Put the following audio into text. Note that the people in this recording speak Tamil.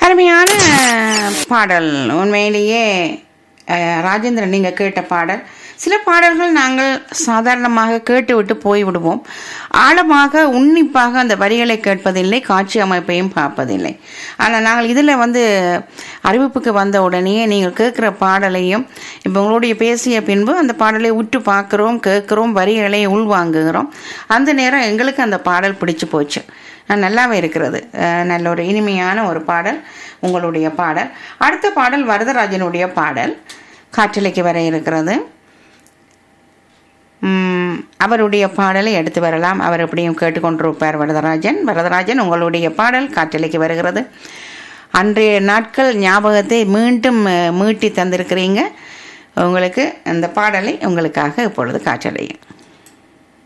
அருமையான பாடல் உண்மையிலேயே அஹ், ராஜேந்திரன் நீங்கள் கேட்ட பாடல் சில பாடல்கள் நாங்கள் சாதாரணமாக கேட்டுவிட்டு போய்விடுவோம் ஆழமாக உன்னிப்பாக அந்த வரிகளை கேட்பதில்லை காட்சி அமைப்பையும் பார்ப்பதில்லை ஆனால் நாங்கள் இதில் வந்து அறிவிப்புக்கு வந்த உடனே நீங்கள் கேட்குற பாடலையும் இப்போ உங்களுடைய பேசிய பின்பு அந்த பாடலை உற்று பார்க்குறோம் கேட்குறோம் வரிகளை உள்வாங்குகிறோம் அந்த நேரம் எங்களுக்கு அந்த பாடல் பிடிச்சு போச்சு அஹ் நல்லாவே இருக்கிறது அஹ் நல்ல ஒரு இனிமையான ஒரு பாடல் உங்களுடைய பாடல் அடுத்த பாடல் வரதராஜனுடைய பாடல் காற்றலைக்கு வர இருக்கிறது உம், அவருடைய பாடலை எடுத்து வரலாம் அவர் எப்படியும் கேட்டுக்கொண்டிருப்பார் வரதராஜன் வரதராஜன் உங்களுடைய பாடல் காற்றலைக்கு வருகிறது அன்றைய நாட்கள் ஞாபகத்தை மீண்டும் அஹ், மீட்டி தந்திருக்கிறீங்க உங்களுக்கு அந்த பாடலை உங்களுக்காக இப்பொழுது காற்றலையும்